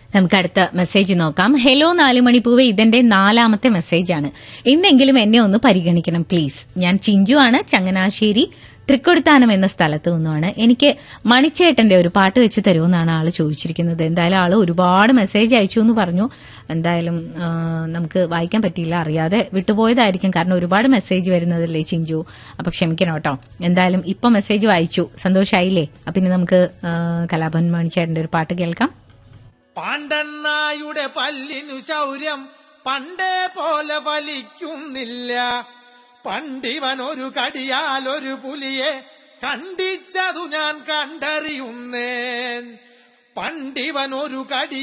നമുക്ക് അടുത്ത മെസ്സേജ് നോക്കാം ഹലോ നാലുമണിപ്പൂവ് ഇതെന്റെ നാലാമത്തെ മെസ്സേജാണ് ഇന്നെങ്കിലും എന്നെ ഒന്ന് പരിഗണിക്കണം പ്ലീസ് ഞാൻ ചിഞ്ചു ആണ് ചങ്ങനാശ്ശേരി തൃക്കൊടുത്താനം എന്ന സ്ഥലത്ത് നിന്നുമാണ് എനിക്ക് മണിച്ചേട്ടന്റെ ഒരു പാട്ട് വെച്ച് തരുമെന്നാണ് ആള് ചോദിച്ചിരിക്കുന്നത് എന്തായാലും ആള് ഒരുപാട് മെസ്സേജ് അയച്ചു എന്ന് പറഞ്ഞു എന്തായാലും ആ, നമുക്ക് വായിക്കാൻ പറ്റിയില്ല അറിയാതെ വിട്ടുപോയതായിരിക്കും കാരണം ഒരുപാട് മെസ്സേജ് വരുന്നതല്ലേ ചിഞ്ചു അപ്പൊ ക്ഷമിക്കണം കേട്ടോ എന്തായാലും ഇപ്പൊ മെസ്സേജ് വായിച്ചു സന്തോഷായില്ലേ അപ്പൊ ഇനി നമുക്ക് ആ, കലാഭവൻ മണിച്ചേട്ടന്റെ ഒരു പാട്ട് കേൾക്കാം പാണ്ഡന്നായുടെ പല്ലിനു ശൗര്യം പണ്ടേ പോലെ ഫലിക്കുന്നില്ല പണ്ടിവൻ ഒരു കടിയാൽ ഒരു പുലിയെ കണ്ടിച്ചതു ഞാൻ കണ്ടറിയുന്നേൻ പണ്ടിവൻ ഒരു കടി